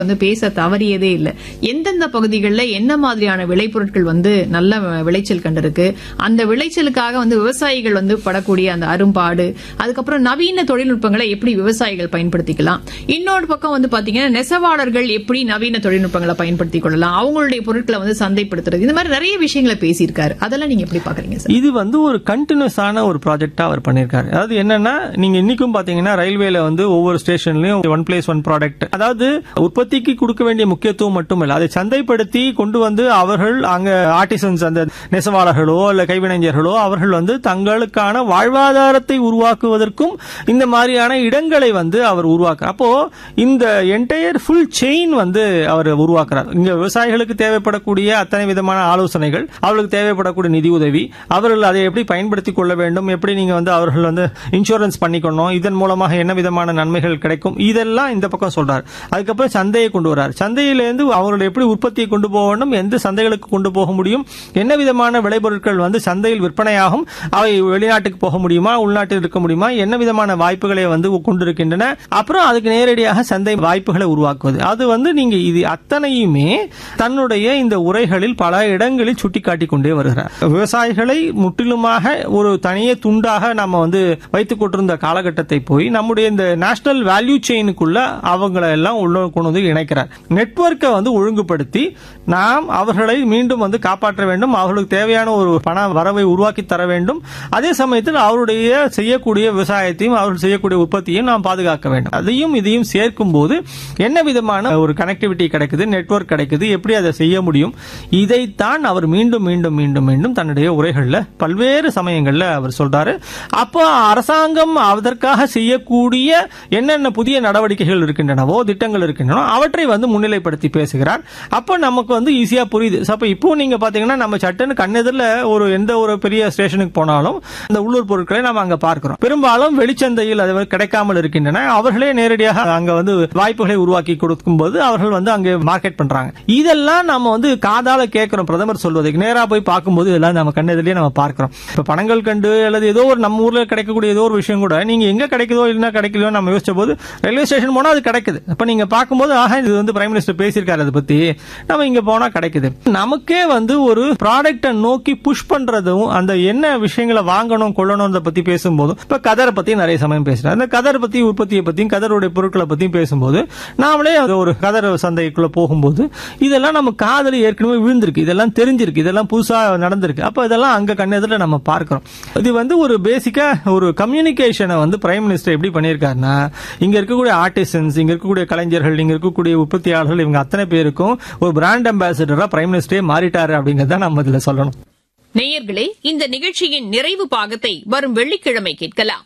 வந்து பேச தவறியதே இல்லை எந்தெந்த பகுதிகளில் என்ன மாதிரியான விளைபொருட்கள் வந்து நல்ல விளைச்சல் கண்டிருக்கு அந்த விளைச்சலுக்காக வந்து விவசாயிகள் வந்து படக்கூடிய அந்த அரும்பாடு அதுக்கப்புறம் நவீன தொழில்நுட்பங்களை எப்படி விவசாயிகள் பயன்படுத்திக்கலாம் இன்னொரு பக்கம் வந்து பாத்தீங்கன்னா நெசவாளர்கள் எப்படி நவீன தொழில்நுட்பங்களை பயன்படுத்திக் கொள்ளலாம் அவங்களுடைய பொருட்களை வந்து சந்தைப்படுத்துறது இந்த மாதிரி நிறைய விஷயங்களை பேசியிருக்காரு அதெல்லாம் நீங்க எப்படி பாக்குறீங்க சார் இது வந்து ஒரு கண்டினியூஸான ஒரு ப்ராஜெக்டா அவர் பண்ணியிருக்காரு அதாவது என்னன்னா நீங்க இன்னைக்கும் பாத்தீங்கன்னா ரயில்வேல வந்து ஒவ்வொரு ஸ்டேஷன்லயும் ஒன் பிளேஸ் ஒன் ப்ராடக்ட் அதாவது உற்பத்திக்கு கொடுக்க வேண்டிய முக்கியத்துவம் மட்டுமல்ல அதை சந்தைப்படுத்தி கொண்டு வந்து அவர்கள் அங்க ஆர்டிசன்ஸ் அந்த நெசவாளர்களோ அல்ல கைவினைஞர்களோ அவர்கள் வந்து தங்களுக்கான வாழ்வாதாரத்தை உருவாக்குவதற்கும் இந்த மாதிரியான இடங்களை வந்து அவர் உருவாக்குறார் அப்போ இந்த என்டையர் ஃபுல் செயின் வந்து அவர் உருவாக்குறார் இங்க விவசாயிகளுக்கு தேவைப்படக்கூடிய அத்தனை விதமான ஆலோசனைகள் அவர்களுக்கு தேவைப்படக்கூடிய நிதி உதவி அவர்கள் அதை எப்படி பயன்படுத்திக் கொள்ள வேண்டும் எப்படி நீங்க வந்து அவர்கள் வந்து இன்சூரன்ஸ் பண்ணிக்கணும் இதன் மூலமாக என்ன விதமான நன்மைகள் கிடைக்கும் இதெல்லாம் இந்த பக்கம் சொல்றார் அதுக்கப்புறம் சந்தையை கொண்டு வரார் சந்தையிலிருந்து அவர்கள் எப்படி உற்பத்தியை கொண்டு போக வேண்டும் எந்த சந்தைகளுக்கு கொண்டு போக முடியும் என்ன விதமான விளைபொருட்கள் வந்து சந்தையில் விற்பனையாகும் அவை வெளிநாட்டுக்கு போக முடியுமா உள்நாட்டில் இருக்க முடியுமா என்ன விதமான வாய்ப்புகளை வந்து கொண்டிருக்கின்றன அப்புறம் அதுக்கு நேரடியாக சந்தை வாய்ப்புகளை உருவாக்குவது அது வந்து நீங்க இது அத்தனையுமே தன்னுடைய இந்த உரைகளில் பல இடங்களில் சுட்டிக்காட்டி கொண்டே வருகிறார் விவசாயிகளை முற்றிலுமாக ஒரு தனியே துண்டாக நம்ம வந்து வைத்துக் கொண்டிருந்த காலகட்டத்தை போய் நம்முடைய இந்த நேஷனல் வேல்யூ செயினுக்குள்ள அவங்களை எல்லாம் உள்ள கொண்டு வந்து இணைக்கிறார் நெட்வொர்க்கை வந்து ஒழுங்குபடுத்தி நாம் அவர்களை மீண்டும் வந்து காப்பாற்ற வேண்டும் அவர்களுக்கு தேவையான ஒரு பண வரவை உருவாக்கி தர வேண்டும் அதே சமயத்தில் அவருடைய செய்யக்கூடிய விவசாயத்தையும் அவர்கள் செய்யக்கூடிய உற்பத்தியையும் நாம் பாதுகாக்க வேண்டும் அதையும் இதையும் சேர்க்கும் போது என்ன விதமான ஒரு கனெக்டிவிட்டி கிடைக்குது நெட்வொர்க் கிடைக்குது எப்படி அதை செய்ய முடியும் இதைத்தான் அவர் மீண்டும் மீண்டும் மீண்டும் மீண்டும் தன்னுடைய உரைகளில் பல்வேறு சமயங்களில் அவர் சொல்றாரு அப்போ அரசாங்கம் அதற்காக செய்யக்கூடிய என்னென்ன புதிய நடவடிக்கைகள் இருக்கின்றனவோ திட்டங்கள் இருக்கின்றனோ அவற்றை வந்து முன்னிலைப்படுத்தி பேசுகிறார் அப்போ நமக்கு வந்து ஈஸியா புரியுது அப்ப இப்போ நீங்க பாத்தீங்கன்னா நம்ம சட்டுன்னு கண்ணெதிரில் ஒரு எந்த ஒரு பெரிய ஸ்டேஷனுக்கு போனாலும் இந்த உள்ளூர் பொருட்களை நம்ம அங்க பார்க்கிறோம் பெரும்பாலும் வெளிச்சந்தையில் அது கிடைக்காமல் இருக்கின்றன அவர்களே நேரடியாக அங்க வந்து வாய்ப்புகளை உருவாக்கி கொடுக்கும் போது அவர்கள் வந்து அங்கே மார்க்கெட் பண்றாங்க இதெல்லாம் நம்ம வந்து காதால கேட்கிறோம் பிரதமர் சொல்வதற்கு நேரா போய் பார்க்கும்போது இதெல்லாம் நம்ம கண்ணெதிரிலே நம்ம பார்க்கிறோம் இப்ப பணங்கள் கண்டு அல்லது ஏதோ ஒரு நம்ம ஊர்ல கிடைக்கக்கூடிய ஏதோ ஒரு விஷயம் கூட நீங்க எங்க கிடைக்குதோ இல்லைன்னா கிடைக்கலையோ நம்ம யோசிச்ச போது ரயில்வே ஸ்டேஷன் போனா அது கிடைக்குது அப்ப நீங்க பார்க்கும்போது ஆஹா இது வந்து பிரைம் மினிஸ்டர் பேசியிருக்காரு அதை பத்தி நம்ம இங்க போனா கிடைக்குது நமக்கே வந்து ஒரு ப்ராடக்டை நோக்கி புஷ் பண்றதும் அந்த என்ன விஷயங்களை வாங்கணும் கொள்ளணும் பத்தி பேசும்போதும் இப்ப கதரை பத்தி நிறைய சமயம் பேசுறேன் அந்த கதர் பத்தி உற்பத்தியை பத்தியும் கதருடைய பொருட்களை பத்தியும் பேசும்போது நாமளே அது ஒரு கதர் சந்தைக்குள்ள போகும்போது இதெல்லாம் நம்ம காதல ஏற்கனவே விழுந்திருக்கு இதெல்லாம் தெரிஞ்சிருக்கு இதெல்லாம் புதுசா நடந்திருக்கு அப்ப இதெல்லாம் அங்க கண்ணெதிரில் நம்ம பார்க்கிறோம் இது வந்து ஒரு பேசிக்கா ஒரு கம்யூனிகேஷனை வந்து பிரைம் மினிஸ்டர் எப்படி பண்ணியிருக்காருன்னா இங்க இருக்கக்கூடிய ஆர்டிசன்ஸ் இங்க இருக்கக்கூடிய கலைஞர்கள் இங்க இருக்கக்கூடிய உற்பத்தியாளர்கள் இவங்க அத்தனை பேருக்கும் ஒரு பிராண்ட் அம்பாசிடரா பிரைம் மினிஸ்டரே மாறிட்டாரு அப்படிங்கறத நம்ம இதுல சொல்லணும் நேயர்களே இந்த நிகழ்ச்சியின் நிறைவு பாகத்தை வரும் வெள்ளிக்கிழமை கேட்கலாம்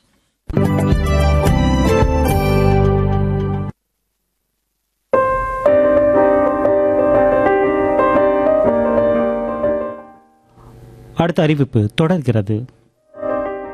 அடுத்த அறிவிப்பு தொடர்கிறது